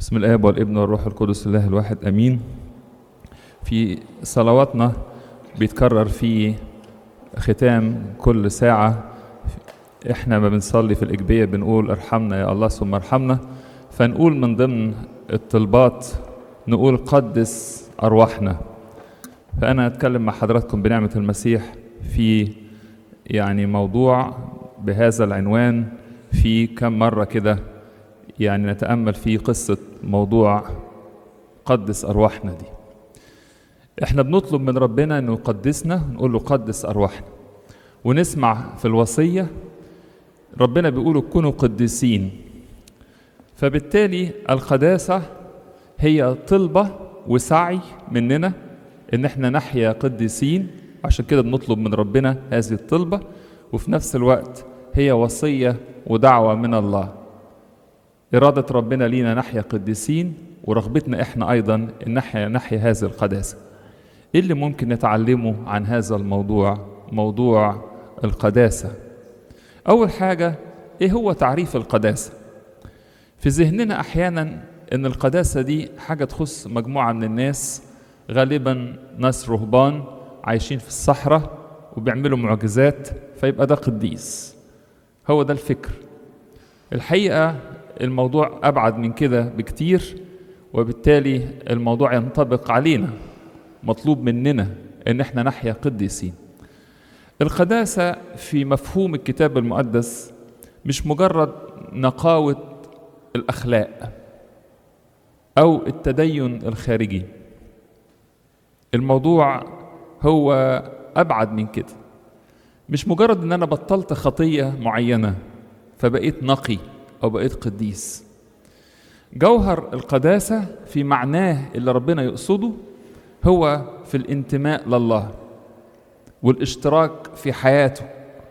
بسم الآب والابن والروح القدس الله الواحد أمين في صلواتنا بيتكرر في ختام كل ساعة احنا ما بنصلي في الإجبية بنقول ارحمنا يا الله ثم ارحمنا فنقول من ضمن الطلبات نقول قدس أرواحنا فأنا أتكلم مع حضراتكم بنعمة المسيح في يعني موضوع بهذا العنوان في كم مرة كده يعني نتأمل في قصة موضوع قدس أرواحنا دي احنا بنطلب من ربنا انه يقدسنا نقول له قدس أرواحنا ونسمع في الوصية ربنا بيقول كونوا قديسين فبالتالي القداسة هي طلبة وسعي مننا ان احنا نحيا قديسين عشان كده بنطلب من ربنا هذه الطلبة وفي نفس الوقت هي وصية ودعوة من الله إرادة ربنا لينا نحيا قديسين ورغبتنا إحنا أيضا إن نحيا نحيا هذه القداسة إيه اللي ممكن نتعلمه عن هذا الموضوع موضوع القداسة أول حاجة إيه هو تعريف القداسة في ذهننا أحيانا إن القداسة دي حاجة تخص مجموعة من الناس غالبا ناس رهبان عايشين في الصحراء وبيعملوا معجزات فيبقى ده قديس هو ده الفكر الحقيقة الموضوع أبعد من كده بكتير وبالتالي الموضوع ينطبق علينا مطلوب مننا إن احنا نحيا قديسين القداسة في مفهوم الكتاب المقدس مش مجرد نقاوة الأخلاق أو التدين الخارجي الموضوع هو أبعد من كده مش مجرد إن أنا بطلت خطية معينة فبقيت نقي أو بقيت قديس جوهر القداسة في معناه اللي ربنا يقصده هو في الانتماء لله والاشتراك في حياته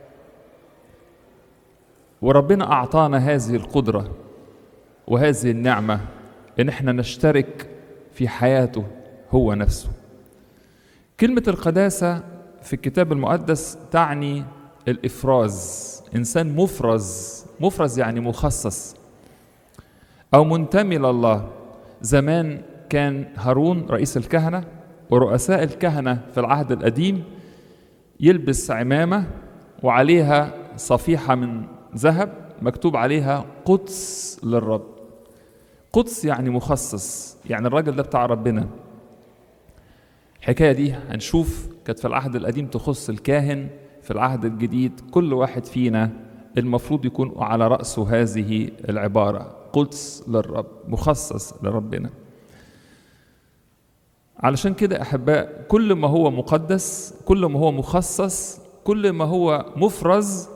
وربنا أعطانا هذه القدرة وهذه النعمة إن احنا نشترك في حياته هو نفسه كلمة القداسة في الكتاب المقدس تعني الإفراز إنسان مفرز مفرز يعني مخصص أو منتمي لله زمان كان هارون رئيس الكهنة ورؤساء الكهنة في العهد القديم يلبس عمامة وعليها صفيحة من ذهب مكتوب عليها قدس للرب قدس يعني مخصص يعني الراجل ده بتاع ربنا الحكاية دي هنشوف كانت في العهد القديم تخص الكاهن في العهد الجديد كل واحد فينا المفروض يكون على رأسه هذه العبارة قدس للرب مخصص لربنا علشان كده أحباء كل ما هو مقدس كل ما هو مخصص كل ما هو مفرز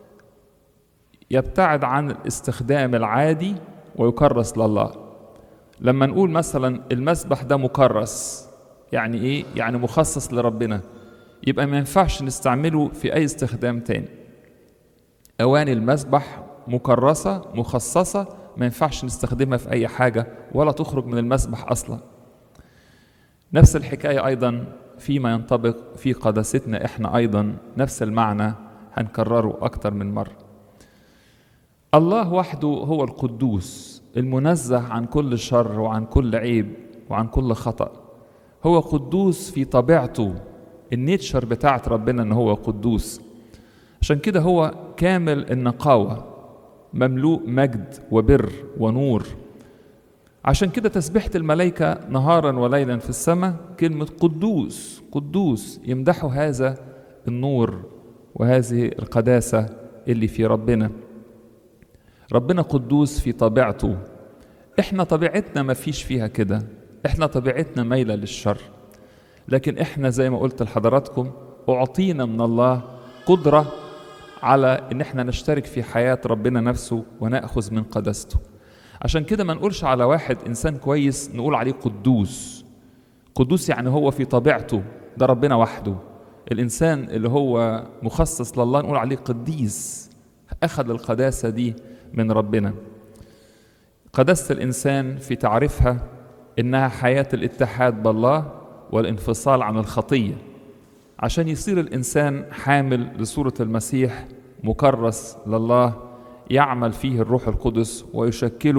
يبتعد عن الاستخدام العادي ويكرس لله لما نقول مثلا المسبح ده مكرس يعني ايه يعني مخصص لربنا يبقى ما ينفعش نستعمله في اي استخدام تاني اواني المسبح مكرسه مخصصه ما ينفعش نستخدمها في اي حاجه ولا تخرج من المسبح اصلا نفس الحكايه ايضا فيما ينطبق في قداستنا احنا ايضا نفس المعنى هنكرره اكتر من مره الله وحده هو القدوس المنزه عن كل شر وعن كل عيب وعن كل خطأ هو قدوس في طبيعته النيتشر بتاعت ربنا ان هو قدوس عشان كده هو كامل النقاوة مملوء مجد وبر ونور عشان كده تسبيحة الملائكة نهارا وليلا في السماء كلمة قدوس قدوس يمدحوا هذا النور وهذه القداسة اللي في ربنا ربنا قدوس في طبيعته احنا طبيعتنا ما فيش فيها كده احنا طبيعتنا مايلة للشر لكن احنا زي ما قلت لحضراتكم اعطينا من الله قدرة على ان احنا نشترك في حياة ربنا نفسه ونأخذ من قدسته عشان كده ما نقولش على واحد انسان كويس نقول عليه قدوس قدوس يعني هو في طبيعته ده ربنا وحده الانسان اللي هو مخصص لله نقول عليه قديس اخذ القداسة دي من ربنا قداسة الانسان في تعريفها انها حياه الاتحاد بالله والانفصال عن الخطيه عشان يصير الانسان حامل لصوره المسيح مكرس لله يعمل فيه الروح القدس ويشكله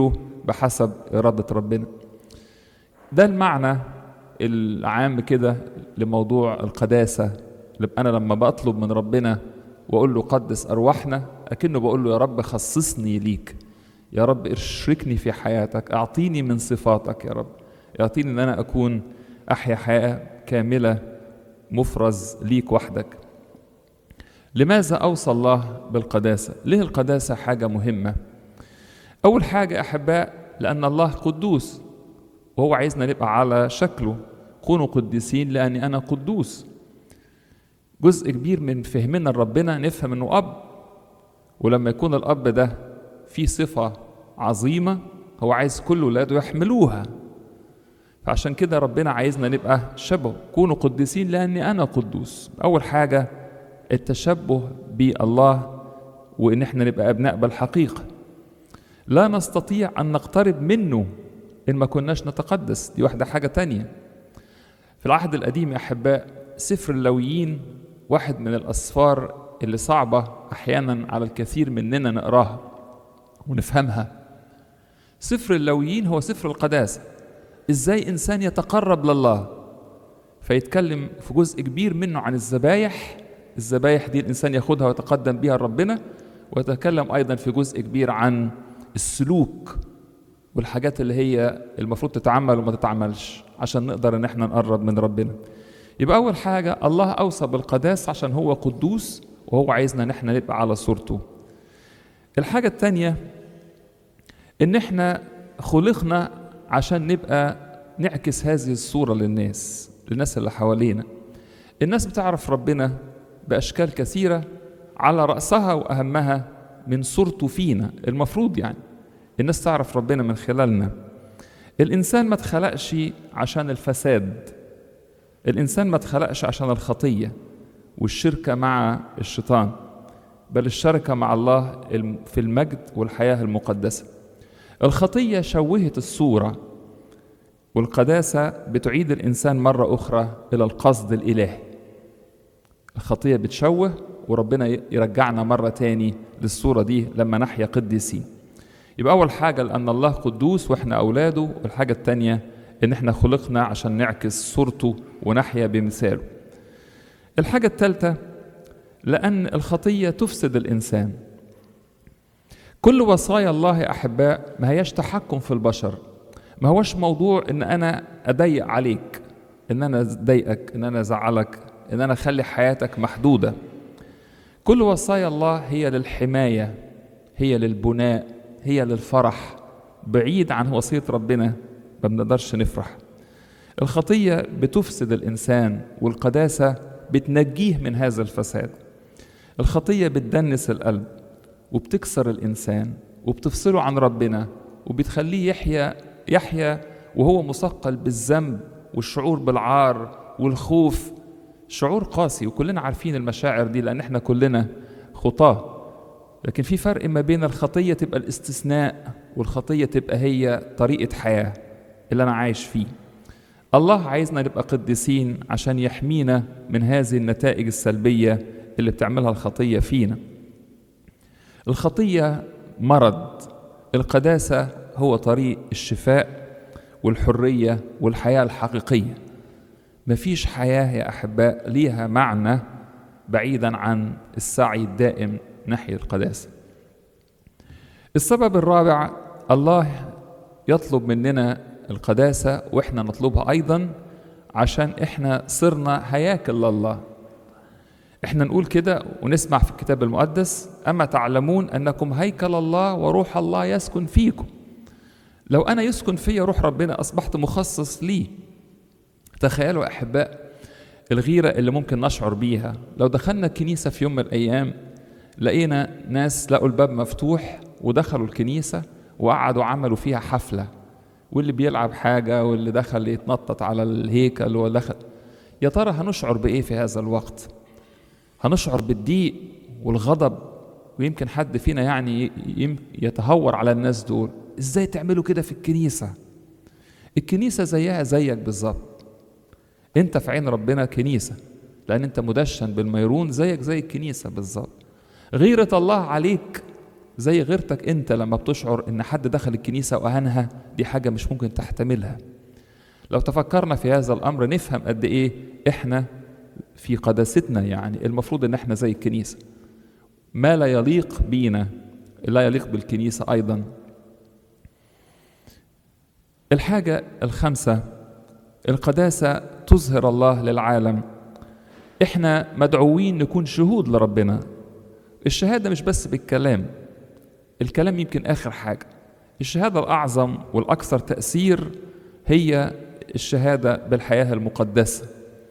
بحسب إرادة ربنا ده المعنى العام كده لموضوع القداسة أنا لما بطلب من ربنا وأقول له قدس أرواحنا أكنه بقول له يا رب خصصني ليك يا رب اشركني في حياتك أعطيني من صفاتك يا رب أعطيني أن أنا أكون أحيا حياة كاملة مفرز ليك وحدك لماذا أوصى الله بالقداسة؟ ليه القداسة حاجة مهمة؟ أول حاجة أحباء لأن الله قدوس وهو عايزنا نبقى على شكله كونوا قديسين لأني أنا قدوس جزء كبير من فهمنا لربنا نفهم إنه أب ولما يكون الأب ده فيه صفة عظيمة هو عايز كل ولاده يحملوها فعشان كده ربنا عايزنا نبقى شبه كونوا قديسين لأني أنا قدوس أول حاجة التشبه بالله وإن احنا نبقى أبناء بالحقيقة لا نستطيع أن نقترب منه إن ما كناش نتقدس دي واحدة حاجة تانية في العهد القديم يا أحباء سفر اللويين واحد من الأسفار اللي صعبة أحيانا على الكثير مننا نقراها ونفهمها سفر اللويين هو سفر القداسة إزاي إنسان يتقرب لله فيتكلم في جزء كبير منه عن الذبايح الذبايح دي الإنسان ياخدها ويتقدم بها لربنا ويتكلم أيضا في جزء كبير عن السلوك والحاجات اللي هي المفروض تتعمل وما تتعملش عشان نقدر ان احنا نقرب من ربنا يبقى اول حاجه الله اوصى بالقداس عشان هو قدوس وهو عايزنا ان احنا نبقى على صورته الحاجه الثانيه ان احنا خلقنا عشان نبقى نعكس هذه الصوره للناس للناس اللي حوالينا الناس بتعرف ربنا باشكال كثيره على راسها واهمها من صورته فينا المفروض يعني الناس تعرف ربنا من خلالنا الإنسان ما اتخلقش عشان الفساد الإنسان ما اتخلقش عشان الخطية والشركة مع الشيطان بل الشركة مع الله في المجد والحياة المقدسة الخطية شوهت الصورة والقداسة بتعيد الإنسان مرة أخرى إلى القصد الإلهي الخطية بتشوه وربنا يرجعنا مرة تاني للصورة دي لما نحيا قديسين يبقى أول حاجة لأن الله قدوس وإحنا أولاده والحاجة التانية إن إحنا خلقنا عشان نعكس صورته ونحيا بمثاله الحاجة الثالثة لأن الخطية تفسد الإنسان كل وصايا الله يا أحباء ما هياش تحكم في البشر ما هوش موضوع إن أنا أضيق عليك إن أنا أضايقك إن أنا أزعلك إن أنا أخلي حياتك محدودة كل وصايا الله هي للحماية هي للبناء هي للفرح بعيد عن وصية ربنا ما بنقدرش نفرح الخطية بتفسد الإنسان والقداسة بتنجيه من هذا الفساد الخطية بتدنس القلب وبتكسر الإنسان وبتفصله عن ربنا وبتخليه يحيا يحيا وهو مثقل بالذنب والشعور بالعار والخوف شعور قاسي وكلنا عارفين المشاعر دي لأن احنا كلنا خطاه لكن في فرق ما بين الخطية تبقى الاستثناء والخطية تبقى هي طريقة حياة اللي أنا عايش فيه الله عايزنا نبقى قديسين عشان يحمينا من هذه النتائج السلبية اللي بتعملها الخطية فينا الخطية مرض القداسة هو طريق الشفاء والحرية والحياة الحقيقية مفيش حياة يا أحباء ليها معنى بعيدا عن السعي الدائم ناحية القداسة السبب الرابع الله يطلب مننا القداسة وإحنا نطلبها أيضا عشان إحنا صرنا هياكل لله إحنا نقول كده ونسمع في الكتاب المقدس أما تعلمون أنكم هيكل الله وروح الله يسكن فيكم لو أنا يسكن فيا روح ربنا أصبحت مخصص لي تخيلوا أحباء الغيرة اللي ممكن نشعر بيها لو دخلنا الكنيسة في يوم من الأيام لقينا ناس لقوا الباب مفتوح ودخلوا الكنيسة وقعدوا عملوا فيها حفلة واللي بيلعب حاجة واللي دخل يتنطط على الهيكل ودخل يا ترى هنشعر بإيه في هذا الوقت هنشعر بالضيق والغضب ويمكن حد فينا يعني يتهور على الناس دول ازاي تعملوا كده في الكنيسة الكنيسة زيها زيك بالظبط انت في عين ربنا كنيسة لأن انت مدشن بالميرون زيك زي الكنيسة بالظبط غيرة الله عليك زي غيرتك انت لما بتشعر ان حد دخل الكنيسة واهانها دي حاجة مش ممكن تحتملها لو تفكرنا في هذا الامر نفهم قد ايه احنا في قداستنا يعني المفروض ان احنا زي الكنيسة ما لا يليق بينا لا يليق بالكنيسة ايضا الحاجة الخامسة القداسة تظهر الله للعالم احنا مدعوين نكون شهود لربنا الشهادة مش بس بالكلام الكلام يمكن آخر حاجة الشهادة الأعظم والأكثر تأثير هي الشهادة بالحياة المقدسة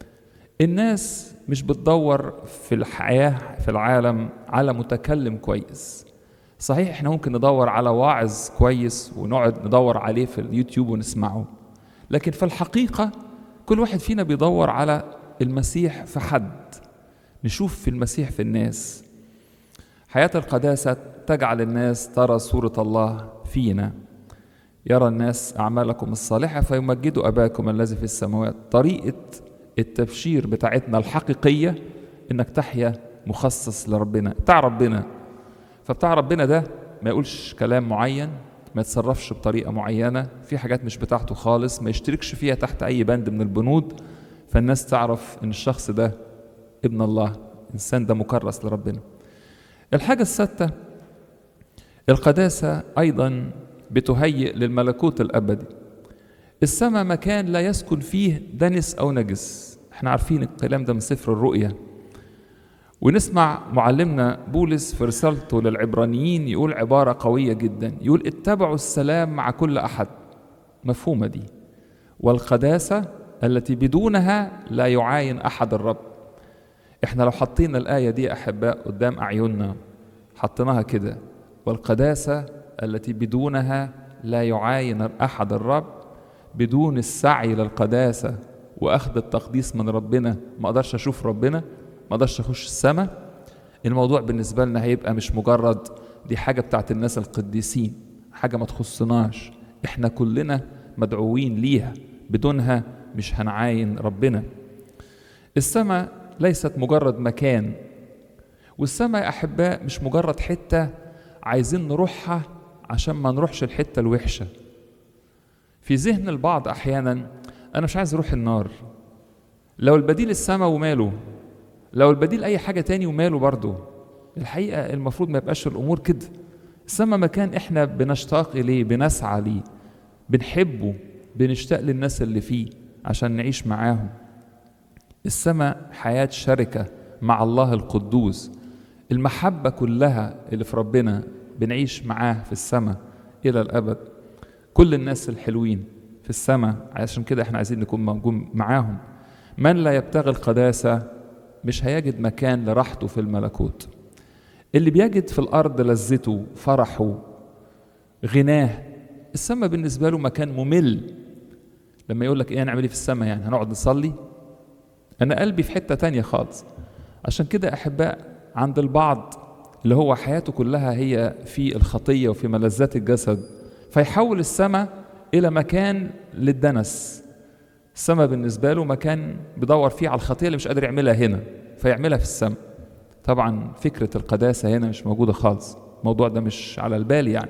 الناس مش بتدور في الحياة في العالم على متكلم كويس صحيح احنا ممكن ندور على واعظ كويس ونقعد ندور عليه في اليوتيوب ونسمعه لكن في الحقيقة كل واحد فينا بيدور على المسيح في حد نشوف في المسيح في الناس حياة القداسة تجعل الناس ترى صورة الله فينا يرى الناس أعمالكم الصالحة فيمجدوا أباكم الذي في السماوات طريقة التبشير بتاعتنا الحقيقية إنك تحيا مخصص لربنا بتاع ربنا فبتاع ربنا ده ما يقولش كلام معين ما يتصرفش بطريقة معينة في حاجات مش بتاعته خالص ما يشتركش فيها تحت أي بند من البنود فالناس تعرف إن الشخص ده ابن الله الإنسان ده مكرس لربنا الحاجة السادسة القداسة أيضا بتهيئ للملكوت الأبدي السماء مكان لا يسكن فيه دنس أو نجس احنا عارفين الكلام ده من سفر الرؤيا ونسمع معلمنا بولس في رسالته للعبرانيين يقول عبارة قوية جدا يقول اتبعوا السلام مع كل أحد مفهومة دي والقداسة التي بدونها لا يعاين أحد الرب احنا لو حطينا الآية دي أحباء قدام أعيننا حطيناها كده والقداسة التي بدونها لا يعاين أحد الرب بدون السعي للقداسة وأخذ التقديس من ربنا ما أقدرش أشوف ربنا ما أقدرش أخش السماء الموضوع بالنسبة لنا هيبقى مش مجرد دي حاجة بتاعت الناس القديسين حاجة ما تخصناش احنا كلنا مدعوين ليها بدونها مش هنعاين ربنا السماء ليست مجرد مكان والسماء يا أحباء مش مجرد حتة عايزين نروحها عشان ما نروحش الحتة الوحشة في ذهن البعض أحيانا أنا مش عايز أروح النار لو البديل السماء وماله لو البديل أي حاجة تاني وماله برضه الحقيقة المفروض ما يبقاش الأمور كده السماء مكان إحنا بنشتاق إليه بنسعى ليه بنحبه بنشتاق للناس اللي فيه عشان نعيش معاهم السماء حياة شركة مع الله القدوس المحبة كلها اللي في ربنا بنعيش معاه في السماء إلى الأبد كل الناس الحلوين في السماء عشان كده احنا عايزين نكون موجود معاهم من لا يبتغي القداسة مش هيجد مكان لراحته في الملكوت اللي بيجد في الأرض لذته فرحه غناه السماء بالنسبة له مكان ممل لما يقول لك ايه هنعمل ايه في السماء يعني هنقعد نصلي انا قلبي في حتة تانية خالص عشان كده احباء عند البعض اللي هو حياته كلها هي في الخطية وفي ملذات الجسد فيحول السماء إلى مكان للدنس السماء بالنسبة له مكان بيدور فيه على الخطية اللي مش قادر يعملها هنا فيعملها في السماء طبعا فكرة القداسة هنا مش موجودة خالص الموضوع ده مش على البال يعني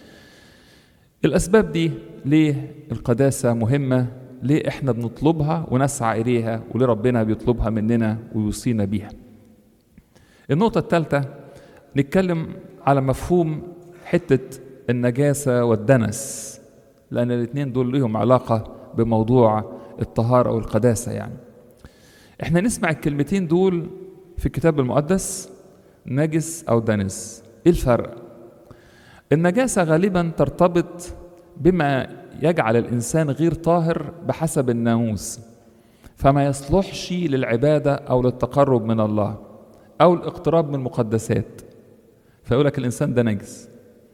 الأسباب دي ليه القداسة مهمة ليه احنا بنطلبها ونسعى إليها وليه ربنا بيطلبها مننا ويوصينا بيها النقطة الثالثة نتكلم على مفهوم حتة النجاسة والدنس لأن الاثنين دول لهم علاقة بموضوع الطهارة والقداسة يعني احنا نسمع الكلمتين دول في الكتاب المقدس نجس أو دنس ايه الفرق النجاسة غالبا ترتبط بما يجعل الإنسان غير طاهر بحسب الناموس فما يصلحش للعبادة أو للتقرب من الله أو الاقتراب من المقدسات فيقول لك الإنسان ده نجس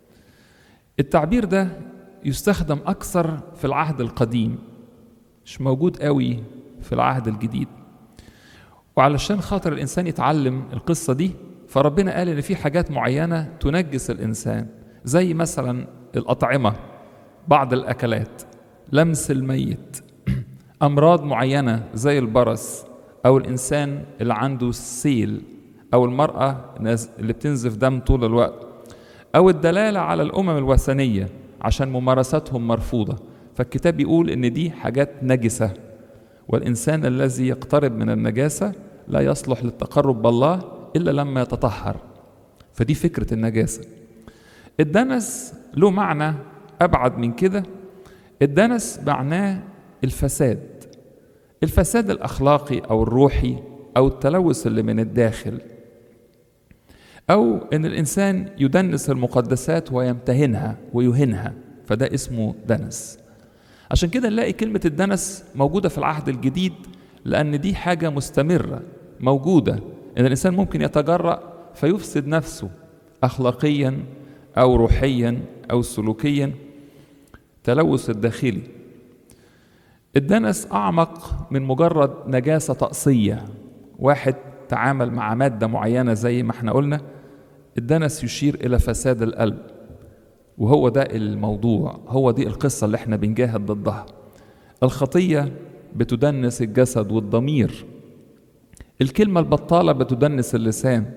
التعبير ده يستخدم أكثر في العهد القديم مش موجود قوي في العهد الجديد وعلشان خاطر الإنسان يتعلم القصة دي فربنا قال إن في حاجات معينة تنجس الإنسان زي مثلا الأطعمة بعض الأكلات لمس الميت أمراض معينة زي البرص أو الإنسان اللي عنده السيل أو المرأة اللي بتنزف دم طول الوقت أو الدلالة على الأمم الوثنية عشان ممارساتهم مرفوضة فالكتاب يقول إن دي حاجات نجسة والإنسان الذي يقترب من النجاسة لا يصلح للتقرب بالله إلا لما يتطهر فدي فكرة النجاسة الدنس له معنى أبعد من كده الدنس معناه الفساد الفساد الأخلاقي أو الروحي أو التلوث اللي من الداخل أو إن الإنسان يدنس المقدسات ويمتهنها ويهنها فده اسمه دنس عشان كده نلاقي كلمة الدنس موجودة في العهد الجديد لأن دي حاجة مستمرة موجودة إن الإنسان ممكن يتجرأ فيفسد نفسه أخلاقيا أو روحيا أو سلوكيا تلوث الداخلي الدنس أعمق من مجرد نجاسة طقسية واحد تعامل مع مادة معينة زي ما احنا قلنا الدنس يشير إلى فساد القلب وهو ده الموضوع هو دي القصة اللي احنا بنجاهد ضدها الخطية بتدنس الجسد والضمير الكلمة البطالة بتدنس اللسان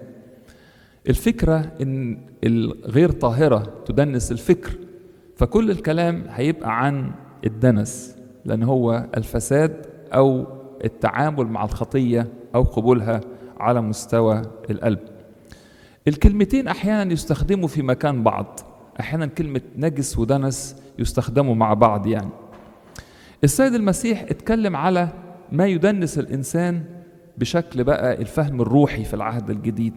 الفكرة إن الغير طاهرة تدنس الفكر فكل الكلام هيبقى عن الدنس لأن هو الفساد أو التعامل مع الخطية أو قبولها على مستوى القلب الكلمتين أحيانا يستخدموا في مكان بعض أحيانا كلمة نجس ودنس يستخدموا مع بعض يعني السيد المسيح اتكلم على ما يدنس الإنسان بشكل بقى الفهم الروحي في العهد الجديد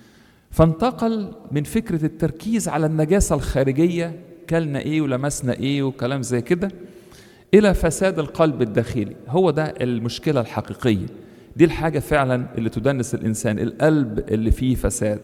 فانتقل من فكرة التركيز على النجاسة الخارجية كلنا ايه ولمسنا ايه وكلام زي كده الى فساد القلب الداخلي هو ده المشكلة الحقيقية دي الحاجة فعلا اللي تدنس الإنسان القلب اللي فيه فساد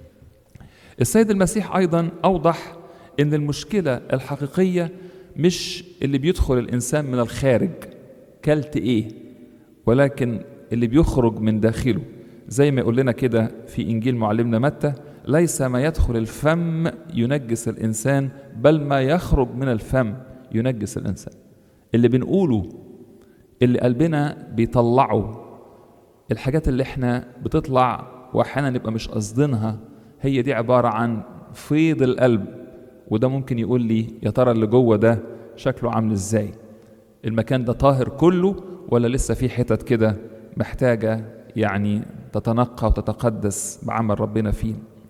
السيد المسيح أيضا أوضح أن المشكلة الحقيقية مش اللي بيدخل الإنسان من الخارج كلت إيه ولكن اللي بيخرج من داخله زي ما يقول لنا كده في إنجيل معلمنا متى ليس ما يدخل الفم ينجس الإنسان بل ما يخرج من الفم ينجس الإنسان اللي بنقوله اللي قلبنا بيطلعه الحاجات اللي احنا بتطلع واحيانا نبقى مش قصدينها هي دي عبارة عن فيض القلب وده ممكن يقول لي يا ترى اللي جوه ده شكله عامل ازاي المكان ده طاهر كله ولا لسه في حتت كده محتاجة يعني تتنقى وتتقدس بعمل ربنا فيه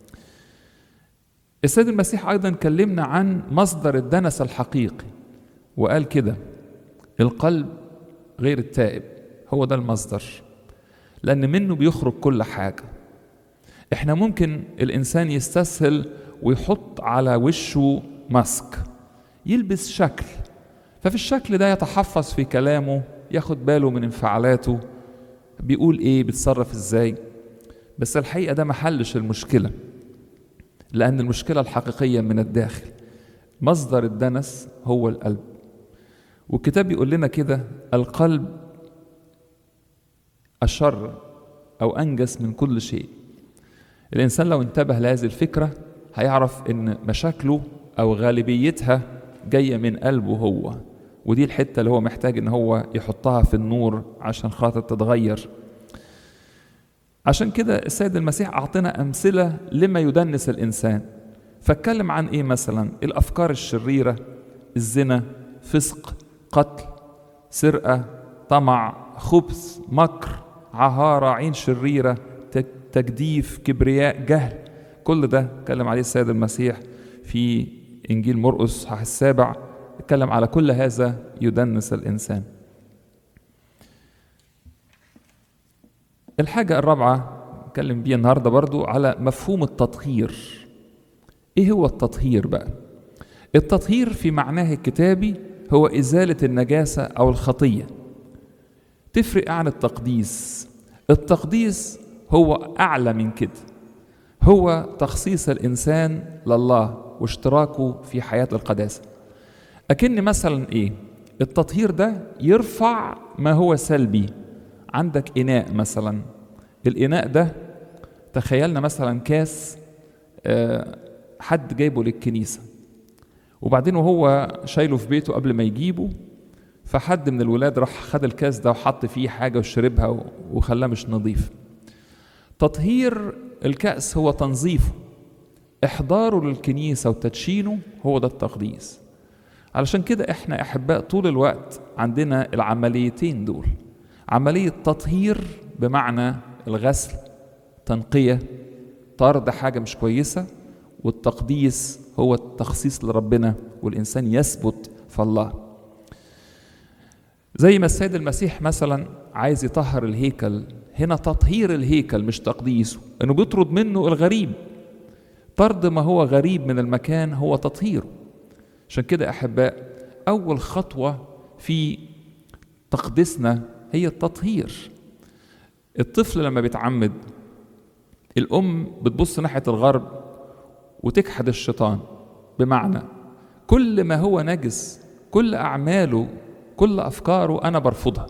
السيد المسيح أيضا كلمنا عن مصدر الدنس الحقيقي وقال كده القلب غير التائب هو ده المصدر لأن منه بيخرج كل حاجة احنا ممكن الإنسان يستسهل ويحط على وشه ماسك يلبس شكل ففي الشكل ده يتحفظ في كلامه ياخد باله من انفعالاته بيقول ايه بيتصرف ازاي بس الحقيقة ده محلش المشكلة لأن المشكلة الحقيقية من الداخل مصدر الدنس هو القلب والكتاب يقول لنا كده القلب أشر أو أنجس من كل شيء الإنسان لو انتبه لهذه الفكرة هيعرف إن مشاكله أو غالبيتها جاية من قلبه هو ودي الحتة اللي هو محتاج إن هو يحطها في النور عشان خاطر تتغير عشان كده السيد المسيح أعطينا أمثلة لما يدنس الإنسان فاتكلم عن إيه مثلا الأفكار الشريرة الزنا فسق قتل سرقة طمع خبث مكر عهارة عين شريرة تجديف كبرياء جهل كل ده اتكلم عليه السيد المسيح في إنجيل مرقس صح السابع اتكلم على كل هذا يدنس الإنسان الحاجة الرابعة اتكلم بيها النهاردة برضو على مفهوم التطهير ايه هو التطهير بقى التطهير في معناه الكتابي هو إزالة النجاسة أو الخطية تفرق عن التقديس التقديس هو أعلى من كده هو تخصيص الإنسان لله واشتراكه في حياة القداسة أكن مثلا إيه التطهير ده يرفع ما هو سلبي عندك إناء مثلا الإناء ده تخيلنا مثلا كاس حد جايبه للكنيسة وبعدين وهو شايله في بيته قبل ما يجيبه فحد من الولاد راح خد الكاس ده وحط فيه حاجة وشربها وخلاه مش نظيف تطهير الكأس هو تنظيفه إحضاره للكنيسة وتدشينه هو ده التقديس علشان كده إحنا أحباء طول الوقت عندنا العمليتين دول عملية تطهير بمعنى الغسل تنقية طرد حاجة مش كويسة والتقديس هو التخصيص لربنا والإنسان يثبت في الله زي ما السيد المسيح مثلا عايز يطهر الهيكل هنا تطهير الهيكل مش تقديسه انه بيطرد منه الغريب طرد ما هو غريب من المكان هو تطهيره عشان كده احباء اول خطوه في تقديسنا هي التطهير الطفل لما بيتعمد الام بتبص ناحيه الغرب وتكحد الشيطان بمعنى كل ما هو نجس كل اعماله كل افكاره انا برفضها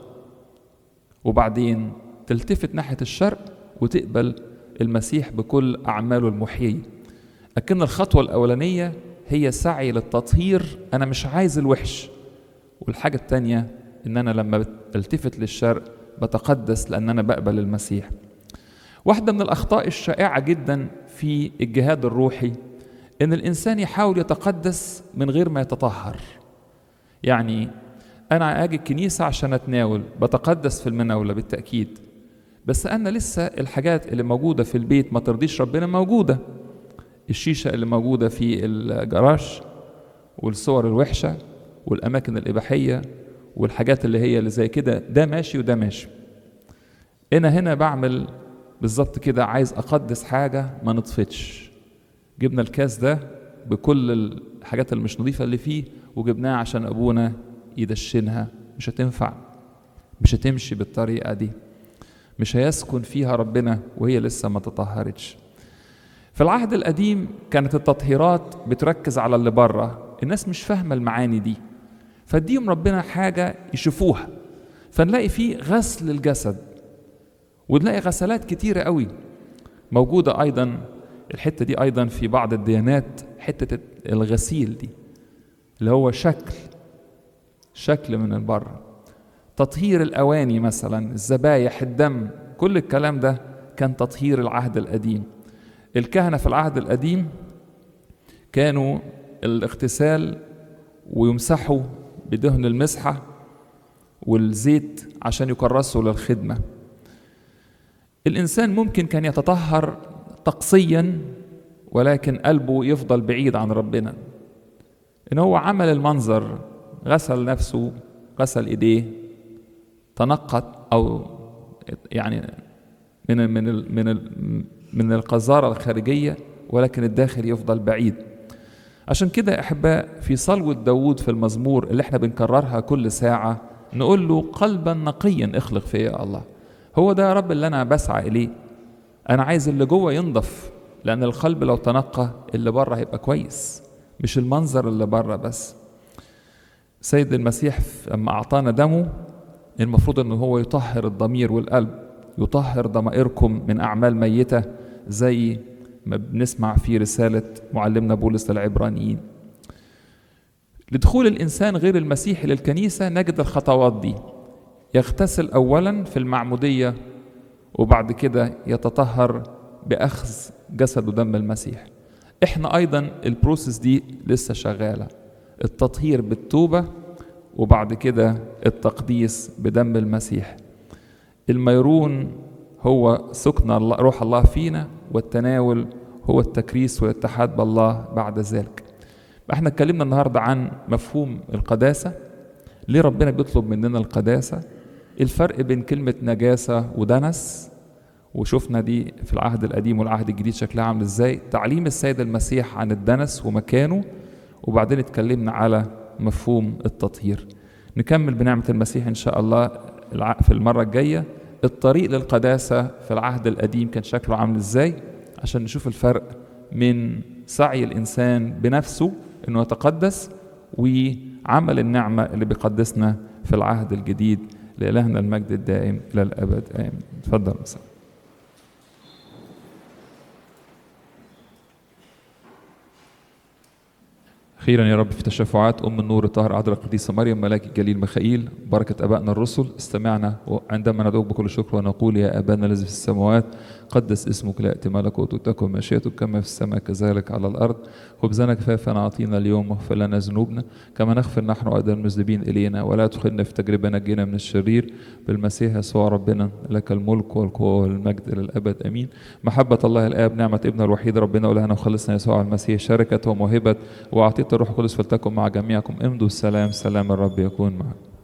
وبعدين تلتفت ناحيه الشرق وتقبل المسيح بكل اعماله المحييه لكن الخطوه الاولانيه هي سعي للتطهير انا مش عايز الوحش والحاجه الثانيه ان انا لما بلتفت للشرق بتقدس لان انا بقبل المسيح واحده من الاخطاء الشائعه جدا في الجهاد الروحي ان الانسان يحاول يتقدس من غير ما يتطهر يعني انا اجي الكنيسه عشان اتناول بتقدس في المناوله بالتاكيد بس انا لسه الحاجات اللي موجوده في البيت ما ترضيش ربنا موجوده الشيشه اللي موجوده في الجراج والصور الوحشه والاماكن الاباحيه والحاجات اللي هي اللي زي كده ده ماشي وده ماشي انا هنا بعمل بالظبط كده عايز اقدس حاجه ما نطفتش جبنا الكاس ده بكل الحاجات اللي مش نظيفه اللي فيه وجبناها عشان ابونا يدشنها مش هتنفع مش هتمشي بالطريقه دي مش هيسكن فيها ربنا وهي لسه ما تطهرتش في العهد القديم كانت التطهيرات بتركز على اللي بره الناس مش فاهمه المعاني دي فاديهم ربنا حاجه يشوفوها فنلاقي فيه غسل الجسد ونلاقي غسلات كتيره قوي موجوده ايضا الحته دي ايضا في بعض الديانات حته الغسيل دي اللي هو شكل شكل من بره تطهير الاواني مثلا الذبايح الدم كل الكلام ده كان تطهير العهد القديم الكهنه في العهد القديم كانوا الاغتسال ويمسحوا بدهن المسحه والزيت عشان يكرسوا للخدمه الانسان ممكن كان يتطهر طقسيا ولكن قلبه يفضل بعيد عن ربنا ان هو عمل المنظر غسل نفسه غسل ايديه تنقط او يعني من من من من القذاره الخارجيه ولكن الداخل يفضل بعيد عشان كده احباء في صلوه داوود في المزمور اللي احنا بنكررها كل ساعه نقول له قلبا نقيا اخلق فيا يا الله هو ده يا رب اللي انا بسعى اليه انا عايز اللي جوه ينضف لان القلب لو تنقى اللي بره هيبقى كويس مش المنظر اللي بره بس سيد المسيح لما اعطانا دمه المفروض ان هو يطهر الضمير والقلب يطهر ضمائركم من اعمال ميته زي ما بنسمع في رساله معلمنا بولس للعبرانيين لدخول الانسان غير المسيحي للكنيسه نجد الخطوات دي يغتسل اولا في المعموديه وبعد كده يتطهر باخذ جسد ودم المسيح احنا ايضا البروسيس دي لسه شغاله التطهير بالتوبه وبعد كده التقديس بدم المسيح الميرون هو سكن الله روح الله فينا والتناول هو التكريس والاتحاد بالله بعد ذلك احنا اتكلمنا النهارده عن مفهوم القداسه ليه ربنا بيطلب مننا القداسه الفرق بين كلمه نجاسه ودنس وشفنا دي في العهد القديم والعهد الجديد شكلها عامل ازاي تعليم السيد المسيح عن الدنس ومكانه وبعدين اتكلمنا على مفهوم التطهير نكمل بنعمة المسيح إن شاء الله في المرة الجاية الطريق للقداسة في العهد القديم كان شكله عامل ازاي عشان نشوف الفرق من سعي الإنسان بنفسه إنه يتقدس وعمل النعمة اللي بيقدسنا في العهد الجديد لإلهنا المجد الدائم إلى الأبد آمين تفضل مساء خيرا يا رب في تشفعات ام النور الطاهر عذراء القديسه مريم ملاك الجليل ميخائيل بركه ابائنا الرسل استمعنا عندما ندعوك بكل شكر ونقول يا ابانا الذي في السماوات قدس اسمك لا ياتي ملكوتك تكن مشيئتك كما في السماء كذلك على الارض خبزنا كفافنا اعطينا اليوم واغفر لنا ذنوبنا كما نغفر نحن ايضا المذنبين الينا ولا تدخلنا في تجربه نجينا من الشرير بالمسيح يسوع ربنا لك الملك والقوه والمجد الى الابد امين محبه الله الاب نعمه ابن الوحيد ربنا ولهنا وخلصنا يسوع المسيح شركه وموهبه واعطيت الروح القدس فلتكن مع جميعكم امضوا السلام سلام الرب يكون معكم